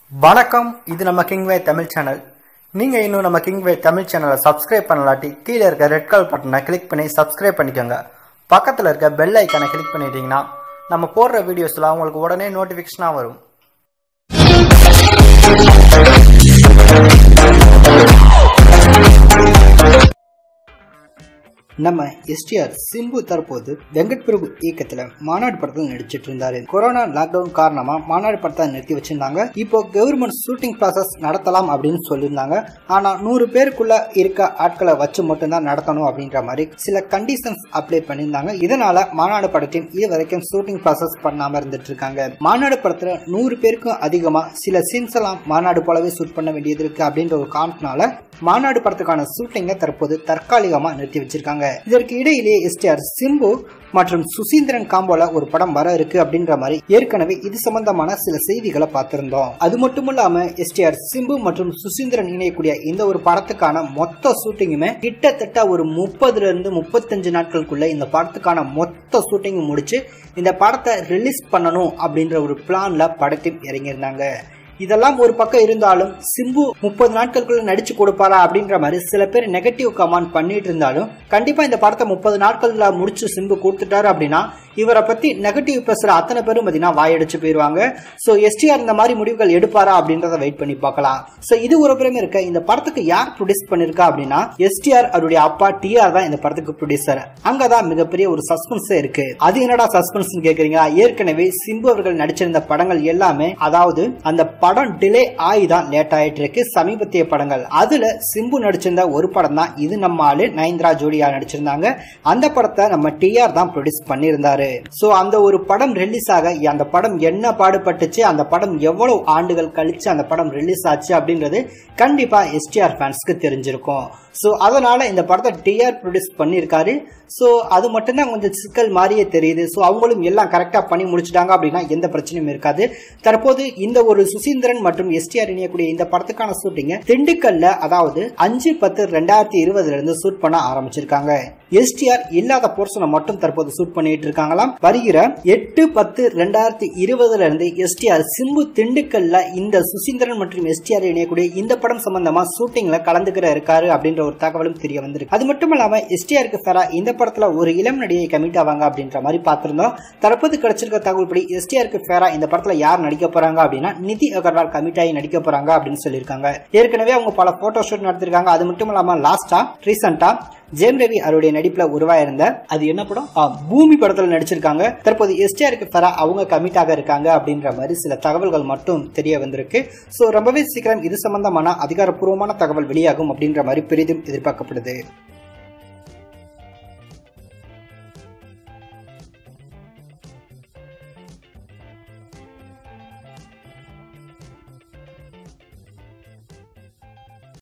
வணக்கம் இது நம்ம கிங்வே தமிழ் சேனல் நீங்கள் இன்னும் நம்ம கிங்வே தமிழ் சேனலை சப்ஸ்கிரைப் பண்ணலாட்டி கீழே இருக்க ரெட் கலர் பட்டனை கிளிக் பண்ணி சப்ஸ்கிரைப் பண்ணிக்கோங்க பக்கத்தில் இருக்க பெல் ஐக்கானை கிளிக் பண்ணிட்டீங்கன்னா நம்ம போடுற வீடியோஸ்லாம் உங்களுக்கு உடனே நோட்டிஃபிகேஷனாக வரும் நம்ம எஸ்டிஆர் சிம்பு தற்போது வெங்கட் பிரபு இயக்கத்துல மாநாடு படத்தில் நடிச்சிட்டு இருந்தாரு கொரோனா லாக்டவுன் காரணமா மாநாடு படத்தை நிறுத்தி வச்சிருந்தாங்க இப்போ கவர்மெண்ட் ஷூட்டிங் ப்ராசஸ் நடத்தலாம் அப்படின்னு சொல்லியிருந்தாங்க ஆனா நூறு பேருக்குள்ள இருக்க ஆட்களை வச்சு மட்டும்தான் நடத்தணும் அப்படின்ற மாதிரி சில கண்டிஷன்ஸ் அப்ளை பண்ணியிருந்தாங்க இதனால மாநாடு படத்தின் இது வரைக்கும் ஷூட்டிங் ப்ராசஸ் பண்ணாம இருந்துட்டு இருக்காங்க மாநாடு படத்துல நூறு பேருக்கும் அதிகமா சில சீன்ஸ் எல்லாம் மாநாடு போலவே ஷூட் பண்ண வேண்டியது இருக்கு அப்படின்ற ஒரு காரணத்தினால மாநாடு படத்துக்கான ஷூட்டிங்கை தற்போது தற்காலிகமா நிறுத்தி வச்சிருக்காங்க இதற்கு இடையிலேயே எஸ்டிஆர் சிம்பு மற்றும் சுசீந்திரன் காம்போல ஒரு படம் வர இருக்கு அப்படின்ற மாதிரி ஏற்கனவே இது சம்பந்தமான சில செய்திகளை பார்த்திருந்தோம் அது மட்டும் இல்லாம எஸ்டிஆர் சிம்பு மற்றும் சுசீந்திரன் இணையக்கூடிய இந்த ஒரு படத்துக்கான மொத்த ஷூட்டிங்குமே கிட்டத்தட்ட ஒரு முப்பதுல இருந்து முப்பத்தஞ்சு நாட்களுக்குள்ள இந்த படத்துக்கான மொத்த ஷூட்டிங் முடிச்சு இந்த படத்தை ரிலீஸ் பண்ணணும் அப்படின்ற ஒரு பிளான்ல படத்தில் இறங்கியிருந்தாங்க இதெல்லாம் ஒரு பக்கம் இருந்தாலும் சிம்பு முப்பது நாட்களுக்குள்ள நடிச்சு கொடுப்பாரா அப்படின்ற மாதிரி சில பேர் நெகட்டிவ் கமெண்ட் பண்ணிட்டு இருந்தாலும் கண்டிப்பா இந்த படத்தை முப்பது நாட்கள்ல முடிச்சு சிம்பு கொடுத்துட்டாரு அப்படின்னா இவரை பத்தி நெகட்டிவ் பேசுற அத்தனை பேரும் பார்த்தீங்கன்னா வாயடிச்சு போயிருவாங்க ஸோ எஸ்டிஆர் இந்த மாதிரி முடிவுகள் எடுப்பாரா அப்படின்றத வெயிட் பண்ணி பார்க்கலாம் ஸோ இது ஒரு புறம் இருக்க இந்த படத்துக்கு யார் ப்ரொடியூஸ் பண்ணிருக்கா அப்படின்னா எஸ்டிஆர் அவருடைய அப்பா டிஆர் தான் இந்த படத்துக்கு ப்ரொடியூசர் அங்கதான் மிகப்பெரிய ஒரு சஸ்பென்ஸே இருக்கு அது என்னடா சஸ்பென்ஸ் கேக்குறீங்களா ஏற்கனவே சிம்பு அவர்கள் நடிச்சிருந்த படங்கள் எல்லாமே அதாவது அந்த படம் டிலே ஆகி தான் லேட் ஆயிட்டு இருக்கு சமீபத்திய படங்கள் அதுல சிம்பு நடிச்சிருந்த ஒரு படம் தான் இது நம்ம ஆளு நயன்தரா ஜோடியா நடிச்சிருந்தாங்க அந்த படத்தை நம்ம டிஆர் தான் ப்ரொடியூஸ் பண்ணியிருந்தாரு சோ அந்த ஒரு படம் ரிலீஸ் ஆக அந்த படம் என்ன பாடுபட்டுச்சு அந்த படம் எவ்வளவு ஆண்டுகள் கழிச்சு அந்த படம் ரிலீஸ் ஆச்சு அப்படின்றது கண்டிப்பா எஸ்டிஆர் ஃபேன்ஸ்க்கு தெரிஞ்சிருக்கும் ஸோ அதனால இந்த படத்தை டிஆர் ப்ரொடியூஸ் பண்ணியிருக்காரு ஸோ அது மட்டும்தான் கொஞ்சம் சிக்கல் மாதிரியே தெரியுது ஸோ அவங்களும் எல்லாம் கரெக்டாக பண்ணி முடிச்சிட்டாங்க அப்படின்னா எந்த பிரச்சனையும் இருக்காது தற்போது இந்த ஒரு சுசீந்திரன் மற்றும் எஸ்டிஆர் இணையக்கூடிய இந்த படத்துக்கான ஷூட்டிங்கை திண்டுக்கல்ல அதாவது அஞ்சு பத்து ரெண்டாயிரத்தி இருபதுல இருந்து ஷூட் பண்ண ஆரம்பிச்சிருக்காங்க எஸ்டிஆர் இல்லாத போர்ஷனை மட்டும் தற்போது ஷூட் பண்ணிட்டு இருக்காங்களாம் வருகிற எட்டு பத்து ரெண்டாயிரத்தி இருபதுல இருந்து எஸ்டிஆர் சிம்பு திண்டுக்கல்ல இந்த சுசீந்திரன் மற்றும் எஸ்டிஆர் இணையக்கூடிய இந்த படம் சம்பந்தமா ஷூட்டிங்ல கலந்துக்கிற இருக்காரு அப்படின்ற ஒரு தகவலும் தெரிய வந்திருக்கு அது மட்டும் இல்லாம எஸ்டிஆருக்கு ஃபெரா இந்த படத்துல ஒரு இளம் நடிகை கமிட் ஆவாங்க அப்படின்ற மாதிரி பார்த்திருந்தோம் தற்போது கிடைச்சிருக்க தகவல் படி எஸ்டிஆருக்கு ஃபேரா இந்த படத்துல யார் நடிக்க போறாங்க அப்படின்னா நிதி அகர்வால் கமிட் ஆகி நடிக்க போறாங்க அப்படின்னு சொல்லியிருக்காங்க ஏற்கனவே அவங்க பல போட்டோ ஷூட் நடத்திருக்காங்க அது மட்டும் இல்லாம லாஸ்டா ரீசெண்டா ஜெயம் ரவி அவருடைய நடிப்புல உருவாயிருந்த அது என்ன படம் பூமி படத்துல நடிச்சிருக்காங்க தற்போது எஸ்டிஆருக்கு ஃபெரா அவங்க கமிட் ஆக இருக்காங்க அப்படின்ற மாதிரி சில தகவல்கள் மட்டும் தெரிய வந்திருக்கு ஸோ ரொம்பவே சீக்கிரம் இது சம்பந்தமான அதிகாரப்பூர்வமான தகவல் வெளியாகும் அப்படின்ற மாதிரி பெரிதும் எதிர்பார்க்கப்படுது